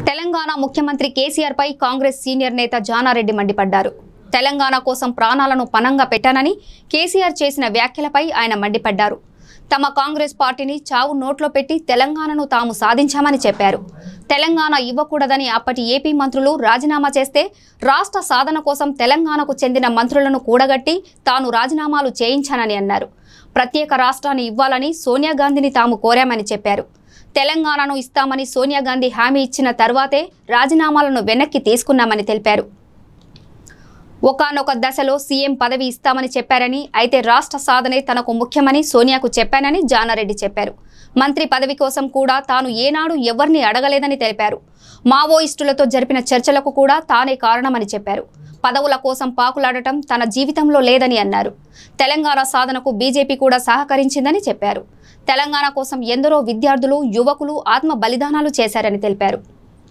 తెలంగాణ ముఖ్యమంత్రి కేసీఆర్ పై కాంగ్రెస్ సీనియర్ నేత జానారెడ్డి మండిపడ్డారు తెలంగాణ కోసం ప్రాణాలను పనంగా పెట్టానని కేసీఆర్ చేసిన వ్యాఖ్యలపై ఆయన మండిపడ్డారు తమ కాంగ్రెస్ పార్టీని చావు నోట్లో పెట్టి తెలంగాణను తాము సాధించామని చెప్పారు తెలంగాణ ఇవ్వకూడదని అప్పటి ఏపీ మంత్రులు రాజీనామా చేస్తే రాష్ట్ర సాధన కోసం తెలంగాణకు చెందిన మంత్రులను కూడగట్టి తాను రాజీనామాలు చేయించానని అన్నారు ప్రత్యేక రాష్ట్రాన్ని ఇవ్వాలని సోనియా గాంధీని తాము కోరామని చెప్పారు తెలంగాణను ఇస్తామని సోనియా గాంధీ హామీ ఇచ్చిన తర్వాతే రాజీనామాలను వెనక్కి తీసుకున్నామని తెలిపారు ఒకానొక దశలో సీఎం పదవి ఇస్తామని చెప్పారని అయితే రాష్ట్ర సాధనే తనకు ముఖ్యమని సోనియాకు చెప్పానని జానారెడ్డి చెప్పారు మంత్రి పదవి కోసం కూడా తాను ఏనాడు ఎవరిని అడగలేదని తెలిపారు మావోయిస్టులతో జరిపిన చర్చలకు కూడా తానే కారణమని చెప్పారు పదవుల కోసం పాకులాడటం తన జీవితంలో లేదని అన్నారు తెలంగాణ సాధనకు బీజేపీ కూడా సహకరించిందని చెప్పారు తెలంగాణ కోసం ఎందరో విద్యార్థులు యువకులు ఆత్మ బలిదానాలు చేశారని తెలిపారు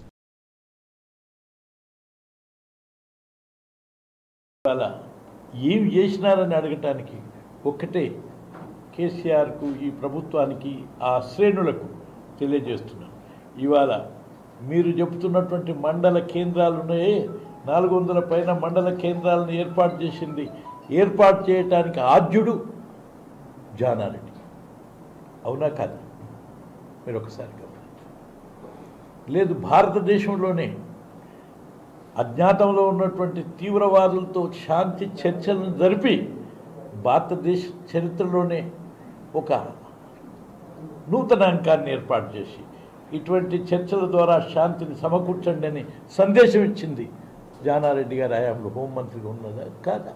ఇవాళ ఏం చేసినారని అడగటానికి ఒక్కటే కేసీఆర్కు ఈ ప్రభుత్వానికి ఆ శ్రేణులకు తెలియజేస్తున్నాను ఇవాళ మీరు చెబుతున్నటువంటి మండల కేంద్రాలు ఉన్నాయే నాలుగు వందల పైన మండల కేంద్రాలను ఏర్పాటు చేసింది ఏర్పాటు చేయటానికి ఆద్యుడు జానారెడ్డి అవునా కాదు మీరు ఒకసారి గమనించండి. లేదు భారతదేశంలోనే అజ్ఞాతంలో ఉన్నటువంటి తీవ్రవాదులతో శాంతి చర్చలను జరిపి భారతదేశ చరిత్రలోనే ఒక నూతన అంకాన్ని ఏర్పాటు చేసి ఇటువంటి చర్చల ద్వారా శాంతిని సమకూర్చండి అని సందేశం ఇచ్చింది జానారెడ్డి గారి హయాంలో హోంమంత్రిగా ఉన్నదా కాదా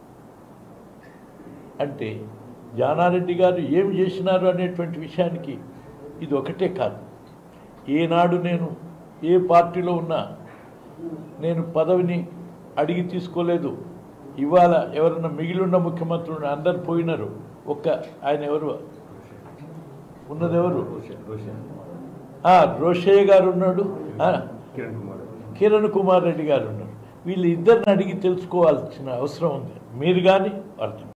అంటే జానారెడ్డి గారు ఏం చేసినారు అనేటువంటి విషయానికి ఇది ఒకటే కాదు ఏనాడు నేను ఏ పార్టీలో ఉన్నా నేను పదవిని అడిగి తీసుకోలేదు ఇవాళ ఎవరన్నా మిగిలి ఉన్న ముఖ్యమంత్రులు అందరు పోయినారు ఒక్క ఆయన ఎవరు ఉన్నది ఎవరు ఆ, రోషయ్య గారు ఉన్నాడు ఆ, కిరణ్ కుమార్ రెడ్డి గారు ఉన్నారు వీళ్ళు ఇద్దరిని అడిగి తెలుసుకోవాల్సిన అవసరం ఉంది మీరు కానీ అర్థం